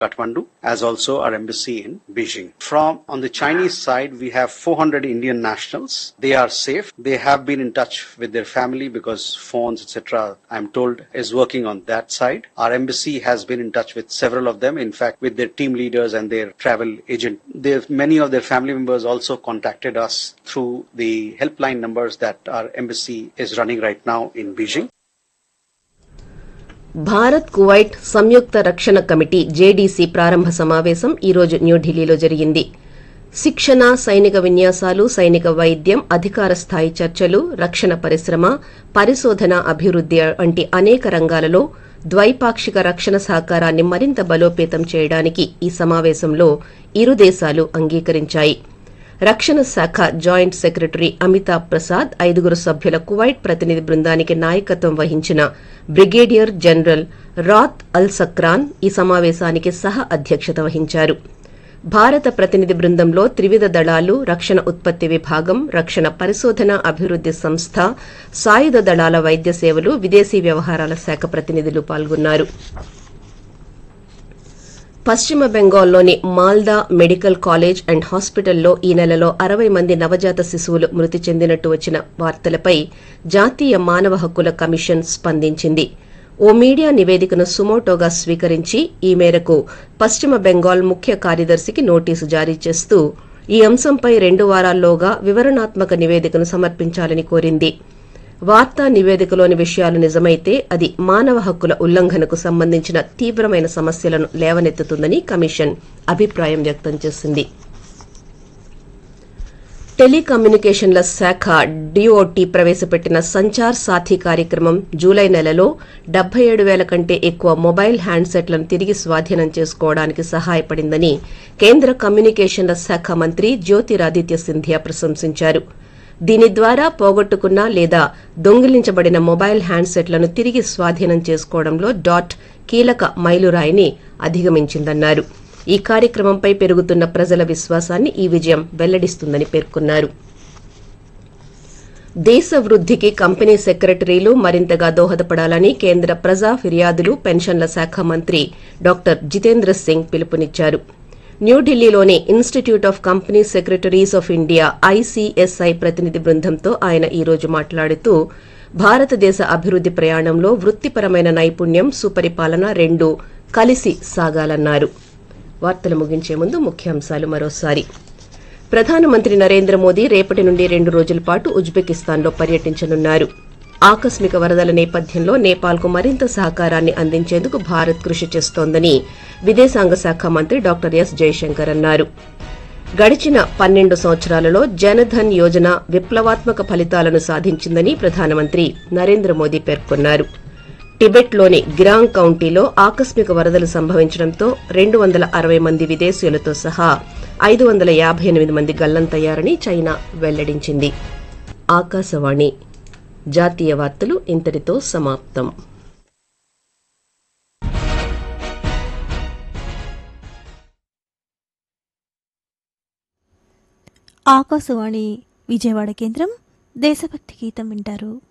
Kathmandu, as also our embassy in Beijing. From on the Chinese side, we have 400 Indian nationals. They are safe. They have been in touch with their family because phones, etc. I'm told is working on that side. Our embassy has been in touch with several of them. In fact, with their team leaders and their travel agent. They, many of their family members also contacted us through the helpline numbers that our embassy is running right now in Beijing. Bharat Kuwait సంయుక్త రక్షణ కమిటీ JDC ప్రారంభ సమావేశం ఈరోజు న్యూఢిల్లీలో జరిగింది శిక్షణ సైనిక విన్యాసాలు సైనిక వైద్యం అధికార స్థాయి చర్చలు రక్షణ పరిశ్రమ పరిశోధన అభివృద్ది వంటి అనేక రంగాలలో ద్వైపాక్షిక రక్షణ సహకారాన్ని మరింత బలోపేతం చేయడానికి ఈ సమావేశంలో ఇరు దేశాలు అంగీకరించాయి రక్షణ శాఖ జాయింట్ సెక్రటరీ అమితాబ్ ప్రసాద్ ఐదుగురు సభ్యుల కువైట్ ప్రతినిధి బృందానికి నాయకత్వం వహించిన బ్రిగేడియర్ జనరల్ రాత్ అల్ సక్రాన్ ఈ సమావేశానికి సహ అధ్యక్షత వహించారు భారత ప్రతినిధి బృందంలో త్రివిధ దళాలు రక్షణ ఉత్పత్తి విభాగం రక్షణ పరిశోధన అభివృద్ది సంస్థ సాయుధ దళాల వైద్య సేవలు విదేశీ వ్యవహారాల శాఖ ప్రతినిధులు పాల్గొన్నారు పశ్చిమ బెంగాల్లోని మాల్దా మెడికల్ కాలేజ్ అండ్ హాస్పిటల్లో ఈ నెలలో అరవై మంది నవజాత శిశువులు మృతి చెందినట్టు వచ్చిన వార్తలపై జాతీయ మానవ హక్కుల కమిషన్ స్పందించింది ఓ మీడియా నివేదికను సుమోటోగా స్వీకరించి ఈ మేరకు పశ్చిమ బెంగాల్ ముఖ్య కార్యదర్శికి నోటీసు జారీ చేస్తూ ఈ అంశంపై రెండు వారాల్లోగా వివరణాత్మక నివేదికను సమర్పించాలని కోరింది వార్తా నివేదికలోని విషయాలు నిజమైతే అది మానవ హక్కుల ఉల్లంఘనకు సంబంధించిన తీవ్రమైన సమస్యలను లేవనెత్తుతుందని కమిషన్ అభిప్రాయం వ్యక్తం చేసింది టెలికమ్యూనికేషన్ల శాఖ డిఓటి ప్రవేశపెట్టిన సంచార్ సాథీ కార్యక్రమం జూలై నెలలో డెబ్బై ఏడు వేల కంటే ఎక్కువ మొబైల్ హ్యాండ్సెట్లను తిరిగి స్వాధీనం చేసుకోవడానికి సహాయపడిందని కేంద్ర కమ్యూనికేషన్ల శాఖ మంత్రి జ్యోతిరాదిత్య సింధియా ప్రశంసించారు దీని ద్వారా పోగొట్టుకున్న లేదా దొంగిలించబడిన మొబైల్ హ్యాండ్సెట్లను తిరిగి స్వాధీనం చేసుకోవడంలో డాట్ కీలక మైలురాయిని అధిగమించిందన్నారు ఈ కార్యక్రమంపై పెరుగుతున్న ప్రజల విశ్వాసాన్ని ఈ విజయం వెల్లడిస్తుందని పేర్కొన్నారు దేశ వృద్ధికి కంపెనీ సెక్రటరీలు మరింతగా దోహదపడాలని కేంద్ర ప్రజా ఫిర్యాదులు పెన్షన్ల శాఖ మంత్రి డాక్టర్ జితేంద్ర సింగ్ పిలుపునిచ్చారు న్యూఢిల్లీలోని institute of company secretaries of India ICSI ప్రతినిధి బృందంతో ఆయన ఈ రోజు మాట్లాడుతూ భారతదేశ అభివృద్ది ప్రయాణంలో వృత్తిపరమైన నైపుణ్యం సుపరిపాలన రెండు కలిసి సాగాలన్నారు వార్తలు ముగించే ముందు ముఖ్యాంశాలు మరోసారి ప్రధానమంత్రి నరేంద్ర మోదీ రేపటి నుండి రెండు రోజుల పాటు ఉజ్బెకిస్తాన్లో పర్యటించనున్నారు ఆకస్మిక వరదల నేపథ్యంలో నేపాల్కు మరింత సహకారాన్ని అందించేందుకు భారత్ కృషి చేస్తోందని విదేశాంగ శాఖ మంత్రి డాక్టర్ ఎస్ జయశంకర్ అన్నారు గడిచిన పన్నెండు సంవత్సరాలలో జనధన్ యోజన విప్లవాత్మక ఫలితాలను సాధించిందని ప్రధానమంత్రి నరేంద్ర మోదీ పేర్కొన్నారు టిబెట్లోని గిరాంగ్ కౌంటీలో ఆకస్మిక వరదలు సంభవించడంతో రెండు వందల అరవై మంది విదేశీయులతో సహా ఐదు వందల యాభై ఎనిమిది మంది గల్లంతయ్యారని చైనా వెల్లడించింది ఆకాశవాణి జాతీయ వార్తలు ఇంతటితో సమాప్తం ఆకాశవాణి విజయవాడ కేంద్రం దేశభక్తి గీతం వింటారు